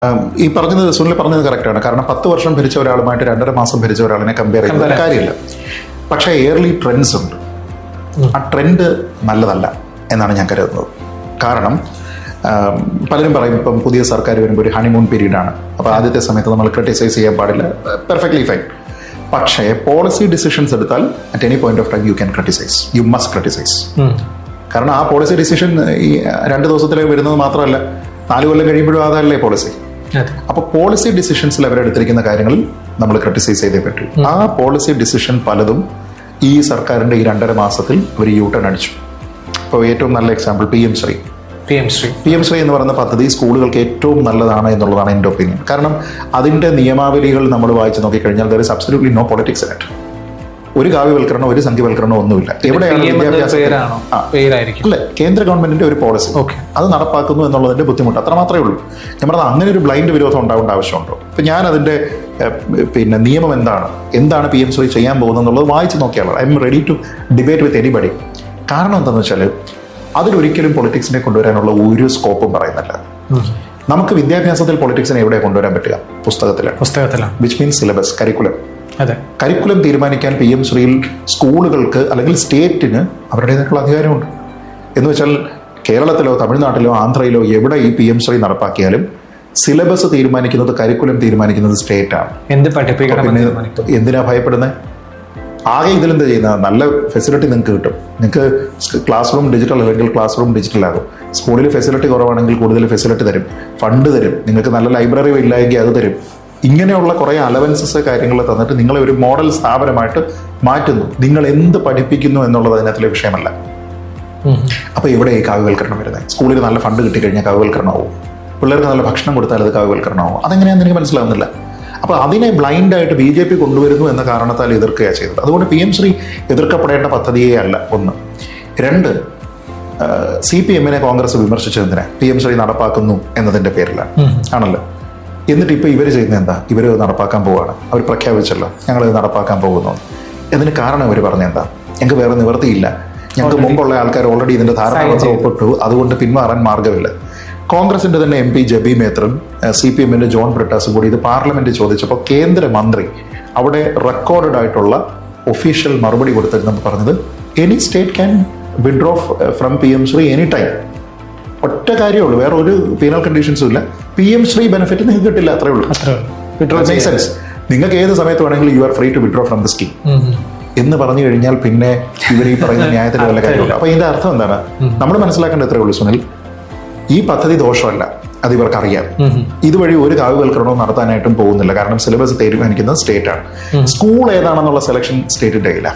ഉം, ഈ പറഞ്ഞത് സുനിൽ പറഞ്ഞത് കറക്റ്റാണ് കാരണം പത്ത് വർഷം ഭരിച്ച ഒരാളുമായിട്ട് രണ്ടര മാസം ഭരിച്ച ഒരാളിനെ കമ്പയർ ചെയ്യുന്നത് കാര്യമില്ല പക്ഷേ ഇയർലി ട്രെൻഡ്സ് ഉണ്ട് ആ ട്രെൻഡ് നല്ലതല്ല എന്നാണ് ഞാൻ കരുതുന്നത് കാരണം ആം, പലരും പറയും ഇപ്പം പുതിയ സർക്കാർ വരുമ്പോൾ ഒരു ഹണിമൂൺ പീരീഡ് ആണ് അപ്പോൾ ആദ്യത്തെ സമയത്ത് നമ്മൾ ക്രിട്ടിസൈസ് ചെയ്യാൻ പാടില്ല പെർഫെക്റ്റ്ലി ഫൈൻ പക്ഷേ പോളിസി ഡിസിഷൻസ് എടുത്താൽ at any point of time you can criticise you must criticise കാരണം ആ പോളിസി ഡിസിഷൻ ഈ രണ്ട് ദിവസത്തിലേക്ക് വരുന്നത് മാത്രമല്ല നാല് കൊല്ലം കഴിയുമ്പോഴും അതല്ലേ പോളിസി അതെ അപ്പോൾ പോളിസി ഡിസിഷൻസിൽ അവരെടുത്തിരിക്കുന്ന കാര്യങ്ങളിൽ നമ്മൾ ക്രിട്ടിസൈസ് ചെയ്തേ പറ്റൂ ആ പോളിസി ഡിസിഷൻ പലതും ഈ സർക്കാരിന്റെ ഈ രണ്ടര മാസത്തിൽ ഒരു യൂട്ടേൺ അടിച്ചു ഇപ്പോൾ ഏറ്റവും നല്ല example P M Shri P M Shri P M Shri എന്ന് പറയുന്ന പദ്ധതി സ്കൂളുകൾക്ക് ഏറ്റവും നല്ലതാണ് എന്നുള്ളതാണ് എൻ്റെ ഒപ്പീനിയൻ കാരണം അതിന്റെ നിയമാവലികൾ നമ്മൾ വായിച്ചു നോക്കിക്കഴിഞ്ഞാൽ there is absolutely no politics in it ഒരു കാവ്യവൽക്കരണോ ഒരു സംഖ്യവൽക്കരണോ ഒന്നുമില്ല എവിടെയാണ് പി എം എന്ന വിദ്യാഭ്യാസത്തിൽ പേരാണോ ആ. പേരായിരിക്കും അല്ലെ കേന്ദ്ര ഗവൺമെന്റിന്റെ ഒരു പോളിസി Okay. അത് നടപ്പാക്കുന്നു എന്നുള്ളതിന്റെ ബുദ്ധിമുട്ട് അത്ര മാത്രമേ ഉള്ളൂ ഞാൻ പറഞ്ഞത് അങ്ങനെ ഒരു ബ്ലൈൻഡ് വിരോധം ഉണ്ടാവേണ്ട ആവശ്യമുണ്ടോ ഇപ്പൊ ഞാൻ അതിന്റെ ഏഹ്, പിന്നെ നിയമം എന്താണ് എന്താണ് പി എം ശ്രീ ചെയ്യാൻ പോകുന്നത് എന്നുള്ളത് വായിച്ചു നോക്കിയാൽ I'm ready to debate with anybody കാരണം എന്താണെന്ന് വെച്ചാൽ അതിലൊരിക്കലും പൊളിറ്റിക്സിനെ കൊണ്ടുവരാനുള്ള ഒരു സ്കോപ്പും പറയുന്നില്ല നമുക്ക് വിദ്യാഭ്യാസത്തിൽ പൊളിറ്റിക്സിനെ എവിടെ കൊണ്ടുവരാൻ പറ്റുക പുസ്തകത്തിലാണ് പുസ്തകത്തിലാണ് വിച്ച് മീൻസ് സിലബസ് കരിക്കുലം അതെ കരിക്കുലം തീരുമാനിക്കാൻ പി എം ശ്രീയിൽ സ്കൂളുകൾക്ക് അല്ലെങ്കിൽ സ്റ്റേറ്റിന് അവരുടേതായിട്ടുള്ള അധികാരമുണ്ട് എന്ന് വെച്ചാൽ കേരളത്തിലോ തമിഴ്നാട്ടിലോ ആന്ധ്രയിലോ എവിടെ ഈ പി എം ശ്രീ നടപ്പാക്കിയാലും സിലബസ് തീരുമാനിക്കുന്നത് കരിക്കുലം തീരുമാനിക്കുന്നത് സ്റ്റേറ്റ് ആണ് എന്ത് പഠിപ്പിക്കണം പിന്നെ എന്ന് തീരുമാനിക്കും എന്തിനാ ഭയപ്പെടുന്നത് ആകെ ഇതിലെന്താ ചെയ്യുന്നത് നല്ല ഫെസിലിറ്റി നിങ്ങൾക്ക് കിട്ടും നിങ്ങൾക്ക് ക്ലാസ് റൂം ഡിജിറ്റൽ അല്ലെങ്കിൽ ക്ലാസ് റൂം ഡിജിറ്റൽ ആകും സ്കൂളിൽ ഫെസിലിറ്റി കുറവാണെങ്കിൽ കൂടുതൽ ഫെസിലിറ്റി തരും ഫണ്ട് തരും നിങ്ങൾക്ക് നല്ല ലൈബ്രറി ഇല്ലായെങ്കിൽ അത് തരും ഇങ്ങനെയുള്ള കുറേ അലവൻസസ് കാര്യങ്ങൾ തന്നിട്ട് നിങ്ങളെ ഒരു മോഡൽ സ്ഥാപനമായിട്ട് മാറ്റുന്നു നിങ്ങൾ എന്ത് പഠിപ്പിക്കുന്നു എന്നുള്ളത് അതിനകത്തിലെ വിഷയമല്ല അപ്പൊ ഇവിടെ ഈ കാവ്യവൽക്കരണം വരുന്നത് സ്കൂളിൽ നല്ല ഫണ്ട് കിട്ടിക്കഴിഞ്ഞാൽ കാവ്യവൽക്കരണമാവും പിള്ളേർക്ക് നല്ല ഭക്ഷണം കൊടുത്താൽ അത് കാവ്യവൽക്കരണമാവും അതെങ്ങനെയാണെന്ന് എനിക്ക് മനസ്സിലാവുന്നില്ല അപ്പൊ അതിനെ ബ്ലൈൻഡ് ആയിട്ട് ബി ജെ പി കൊണ്ടുവരുന്നു എന്ന കാരണത്താൽ എതിർക്കുകയാണ് ചെയ്തത് അതുകൊണ്ട് പി എം ശ്രീ എതിർക്കപ്പെടേണ്ട പദ്ധതിയേ അല്ല ഒന്ന് രണ്ട് സി പി എമ്മിനെ കോൺഗ്രസ് വിമർശിച്ചതിനെ പി എം ശ്രീ നടപ്പാക്കുന്നു എന്നതിന്റെ പേരിലാണ് ആണല്ലോ എന്നിട്ട് ഇപ്പൊ ഇവർ ചെയ്യുന്നത് എന്താ ഇവർ നടപ്പാക്കാൻ പോവാണ് അവർ പ്രഖ്യാപിച്ചല്ലോ ഞങ്ങൾ ഇത് നടപ്പാക്കാൻ പോകുന്നു ഇതിന് കാരണം ഇവർ പറഞ്ഞ എന്താ ഞങ്ങൾക്ക് വേറെ നിവൃത്തിയില്ല ഞങ്ങൾക്ക് മുമ്പുള്ള ആൾക്കാർ ഓൾറെഡി ഇതിന്റെ ധാരണാപത്രം ഒപ്പിട്ടു അതുകൊണ്ട് പിന്മാറാൻ മാർഗമില്ല കോൺഗ്രസിന്റെ തന്നെ M P Jebi Mather C P എമ്മിന്റെ ജോൺ ബ്രിട്ടാസും കൂടി ഇത് പാർലമെന്റിൽ ചോദിച്ചപ്പോൾ കേന്ദ്രമന്ത്രി അവിടെ റെക്കോർഡഡ് ആയിട്ടുള്ള ഒഫീഷ്യൽ മറുപടി കൊടുത്തിരുന്നത് പറഞ്ഞത് any state can withdraw from P M Shri any time ഒറ്റ കാര്യമുള്ളൂ വേറെ ഒരു പീനൽ കണ്ടീഷൻസും ഇല്ല പി എം ശ്രീ ബെനിഫിറ്റ് നിങ്ങൾക്ക് കിട്ടില്ല അത്രേ ഉള്ളൂ അത്രേ വിഡ്രോ മേക്ക് സെൻസ് നിങ്ങൾക്ക് ഏത് സമയത്ത് വേണമെങ്കിലും you are free to withdraw from the scheme എന്ന് പറഞ്ഞു കഴിഞ്ഞാൽ പിന്നെ ഇവർ ഈ പറയുന്ന ന്യായത്തിന് വല്ല കാര്യമുണ്ട് അപ്പൊ ഇതിന്റെ അർത്ഥം എന്താണ് നമ്മൾ മനസ്സിലാക്കേണ്ട എത്രയേ ഉള്ളൂ സുനിൽ ഈ പദ്ധതി ദോഷമല്ല അത് ഇവർക്ക് അറിയാം ഇതുവഴി ഒരു കാവ്യവൽക്കരണവും നടത്താനായിട്ടും പോകുന്നില്ല കാരണം സിലബസ് തീരുമാനിക്കുന്നത് സ്റ്റേറ്റ് ആണ് സ്കൂൾ ഏതാണെന്നുള്ള സെലക്ഷൻ സ്റ്റേറ്റിന്റെ കയ്യിലാണ്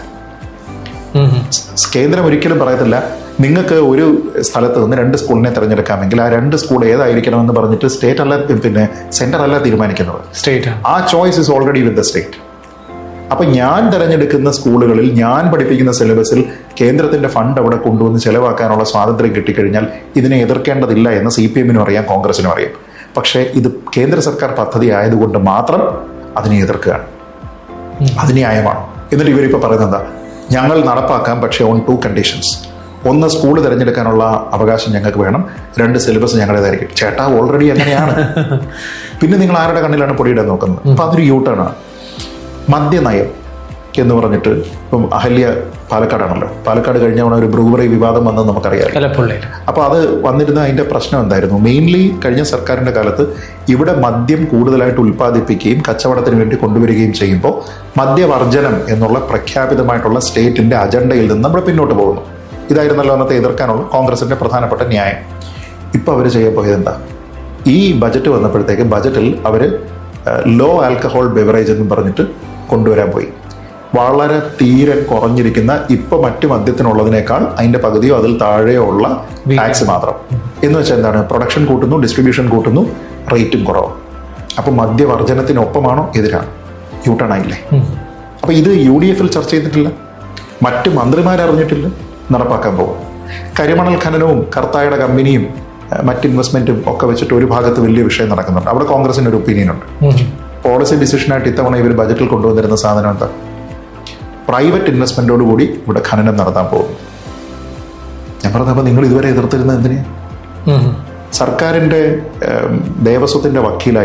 കേന്ദ്രം ഒരിക്കലും പറയത്തില്ല നിങ്ങൾക്ക് ഒരു സ്ഥലത്ത് നിന്ന് രണ്ട് സ്കൂളിനെ തിരഞ്ഞെടുക്കാമെങ്കിൽ ആ രണ്ട് സ്കൂൾ ഏതായിരിക്കണമെന്ന് പറഞ്ഞിട്ട് സ്റ്റേറ്റ് അല്ല പിന്നെ സെന്റർ അല്ല തീരുമാനിക്കുന്നത് സ്റ്റേറ്റ് ആണ് ആ choice is already with the state അപ്പൊ ഞാൻ തിരഞ്ഞെടുക്കുന്ന സ്കൂളുകളിൽ ഞാൻ പഠിപ്പിക്കുന്ന സിലബസിൽ കേന്ദ്രത്തിന്റെ ഫണ്ട് അവിടെ കൊണ്ടുവന്ന് ചെലവാക്കാനുള്ള സ്വാതന്ത്ര്യം കിട്ടിക്കഴിഞ്ഞാൽ ഇതിനെ എതിർക്കേണ്ടതില്ല എന്ന് സി പി എമ്മിനും അറിയാം കോൺഗ്രസിനും അറിയാം പക്ഷേ ഇത് കേന്ദ്ര സർക്കാർ പദ്ധതി ആയതുകൊണ്ട് മാത്രം അതിനെ എതിർക്കുകയാണ് അത് ന്യായമാണ് എന്നിട്ട് ഇവരിപ്പോ പറയുന്നത് എന്താ ഞങ്ങൾ നടപ്പാക്കാം പക്ഷേ ഓൺ ടു കണ്ടീഷൻസ് ഒന്ന് സ്കൂൾ തിരഞ്ഞെടുക്കാനുള്ള അവകാശം ഞങ്ങൾക്ക് വേണം രണ്ട് സിലബസ് ഞങ്ങളുടേതായിരിക്കും ചേട്ടാ ഓൾറെഡി അങ്ങനെയാണ് പിന്നെ നിങ്ങൾ ആരുടെ കണ്ണിലാണ് പൊടിയിടാൻ നോക്കുന്നത് അപ്പൊ അതൊരു യൂട്ടേൺ ആണ് മദ്യനയം എന്ന് പറഞ്ഞിട്ട് ഇപ്പം അഹല്യ പാലക്കാടാണല്ലോ പാലക്കാട് കഴിഞ്ഞ തവണ ഒരു ബ്രൂവറി വിവാദം വന്നത് നമുക്കറിയാം എലപ്പുള്ളിയിൽ അപ്പൊ അത് വന്നിരുന്ന അതിന്റെ പ്രശ്നം എന്തായിരുന്നു മെയിൻലി കഴിഞ്ഞ സർക്കാരിന്റെ കാലത്ത് ഇവിടെ മദ്യം കൂടുതലായിട്ട് ഉൽപ്പാദിപ്പിക്കുകയും കച്ചവടത്തിന് വേണ്ടി കൊണ്ടുവരികയും ചെയ്യുമ്പോൾ മദ്യവർജനം എന്നുള്ള പ്രഖ്യാപിതമായിട്ടുള്ള സ്റ്റേറ്റിന്റെ അജണ്ടയിൽ നിന്ന് നമ്മൾ പിന്നോട്ട് പോകുന്നു ഇതായിരുന്നല്ലോ അന്നത്തെ എതിർക്കാനുള്ള കോൺഗ്രസിന്റെ പ്രധാനപ്പെട്ട ന്യായം ഇപ്പൊ അവർ ചെയ്യാൻ പോയത് എന്താ ഈ ബജറ്റ് വന്നപ്പോഴത്തേക്ക് ബജറ്റിൽ അവര് ലോ ആൽക്കഹോൾ ബെവറേജ് എന്ന് പറഞ്ഞിട്ട് കൊണ്ടുവരാൻ പോയി വളരെ തീരെ കുറഞ്ഞിരിക്കുന്ന ഇപ്പൊ മറ്റു മദ്യത്തിനുള്ളതിനേക്കാൾ അതിന്റെ പകുതിയോ അതിൽ താഴെയോ ഉള്ള ടാക്സ് മാത്രം എന്ന് വെച്ചാൽ എന്താണ് പ്രൊഡക്ഷൻ കൂട്ടുന്നു ഡിസ്ട്രിബ്യൂഷൻ കൂട്ടുന്നു റേറ്റും കുറവ് അപ്പൊ മദ്യവർജനത്തിനൊപ്പമാണോ എതിരാണ് യൂട്ടേൺ ആയില്ലേ അപ്പൊ ഇത് യു ഡി എഫിൽ ചർച്ച ചെയ്തിട്ടില്ല മറ്റ് മന്ത്രിമാരറിഞ്ഞിട്ടില്ല നടപ്പാക്കാൻ പോകും കരിമണൽ ഖനനവും കർത്തായുടെ കമ്പനിയും ഏഹ്, മറ്റ് ഇൻവെസ്റ്റ്മെന്റും ഒക്കെ വെച്ചിട്ട് ഒരു ഭാഗത്ത് വലിയ വിഷയം നടക്കുന്നുണ്ട് അവിടെ കോൺഗ്രസിന് ഒരു ഒപ്പീനിയൻ ഉണ്ട് പോളിസി ഡിസിഷനായിട്ട് ഇത്തവണ ഇവർ ബജറ്റിൽ കൊണ്ടുവന്നിരുന്ന സാധനം എന്താ പ്രൈവറ്റ് ഇൻവെസ്റ്റ്മെന്റോട് കൂടി ഇവിടെ ഖനനം നടത്താൻ പോകും ഞാൻ പറഞ്ഞപ്പോൾ നിങ്ങൾ ഇതുവരെ എതിർത്തിരുന്നത് എന്തിനാ സർക്കാരിന്റെ ഏം, ദേവസ്വത്തിന്റെ വക്കീലായി